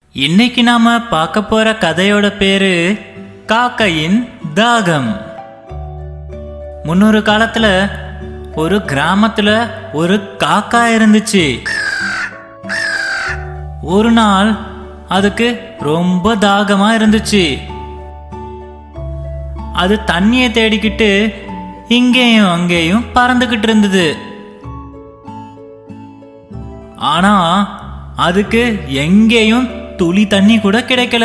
இன்னைக்கு நாம பார்க்க போற கதையோட பேரு காக்கையின் தாகம் முன்னொரு காலத்துல ஒரு கிராமத்துல ஒரு காக்கா இருந்துச்சு ஒரு நாள் அதுக்கு ரொம்ப தாகமா இருந்துச்சு அது தண்ணியை தேடிக்கிட்டு இங்கேயும் அங்கேயும் பறந்துகிட்டு இருந்தது ஆனா அதுக்கு எங்கேயும் துளி தண்ணி கூட கிடைக்கல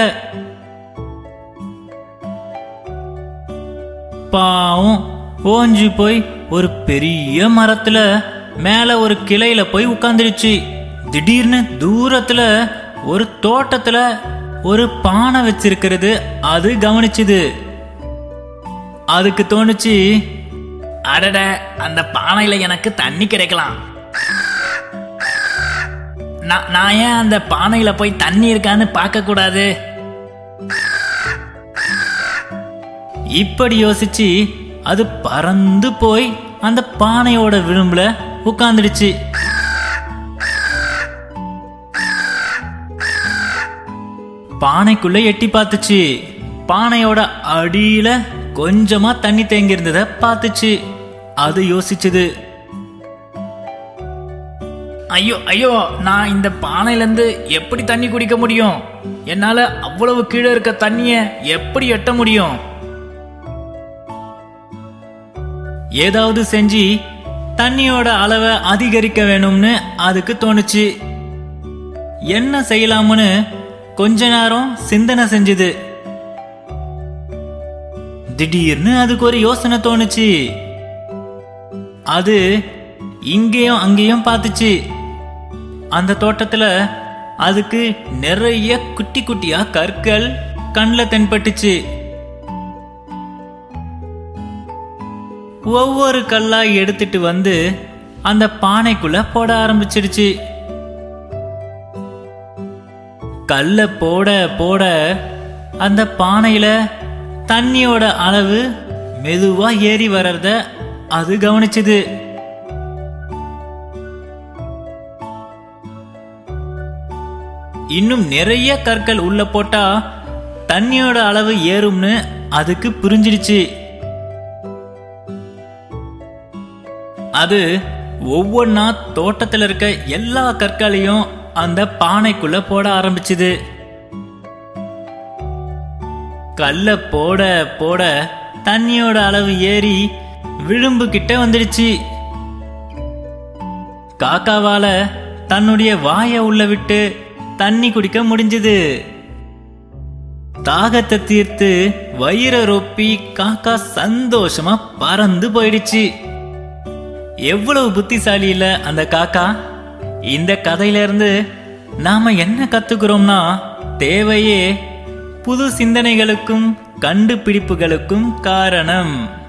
பாவம் ஓஞ்சி போய் ஒரு பெரிய மரத்துல மேல ஒரு கிளையில போய் உட்கார்ந்துருச்சு திடீர்னு தூரத்துல ஒரு தோட்டத்துல ஒரு பானை வச்சிருக்கிறது அது கவனிச்சுது அதுக்கு தோணுச்சு அடட அந்த பானையில எனக்கு தண்ணி கிடைக்கலாம் நான் நான் ஏன் அந்த பானையில போய் தண்ணி இருக்கான்னு பார்க்க கூடாது இப்படி யோசிச்சு அது பறந்து போய் அந்த பானையோட விளிம்புல உட்கார்ந்துடுச்சு பானைக்குள்ள எட்டி பார்த்துச்சு பானையோட அடியில கொஞ்சமா தண்ணி தேங்கி இருந்தத பார்த்துச்சு அது யோசிச்சது ஐயோ ஐயோ நான் இந்த பானையில இருந்து எப்படி தண்ணி குடிக்க முடியும் என்னால அவ்வளவு கீழே இருக்க தண்ணிய எப்படி எட்ட முடியும் ஏதாவது செஞ்சு தண்ணியோட அளவை அதிகரிக்க வேணும்னு அதுக்கு தோணுச்சு என்ன செய்யலாம்னு கொஞ்ச நேரம் சிந்தனை செஞ்சுது திடீர்னு அதுக்கு ஒரு யோசனை தோணுச்சு அது இங்கேயும் அங்கேயும் பார்த்துச்சு அந்த தோட்டத்துல அதுக்கு நிறைய குட்டி குட்டியா கற்கள் கண்ணில் தென்பட்டுச்சு ஒவ்வொரு கல்லா எடுத்துட்டு வந்து அந்த பானைக்குள்ள போட ஆரம்பிச்சிடுச்சு கல்ல போட போட அந்த பானையில தண்ணியோட அளவு மெதுவா ஏறி வர்றத அது கவனிச்சுது இன்னும் நிறைய கற்கள் உள்ள போட்டா தண்ணியோட அளவு ஏறும்னு அதுக்கு புரிஞ்சிடுச்சு அது ஒவ்வொன்றா தோட்டத்தில் இருக்க எல்லா கற்களையும் அந்த பானைக்குள்ள போட ஆரம்பிச்சுது கல்ல போட போட தண்ணியோட அளவு ஏறி விளிம்பு கிட்ட வந்துடுச்சு காக்காவால தன்னுடைய வாயை உள்ள விட்டு தண்ணி குடிக்க முடிஞ்சது தாகத்தை தீர்த்து வயிறை ரொப்பி காக்கா சந்தோஷமா பறந்து போயிடுச்சு எவ்வளவு புத்திசாலி இல்ல அந்த காக்கா இந்த கதையில இருந்து நாம என்ன கத்துக்கிறோம்னா தேவையே புது சிந்தனைகளுக்கும் கண்டுபிடிப்புகளுக்கும் காரணம்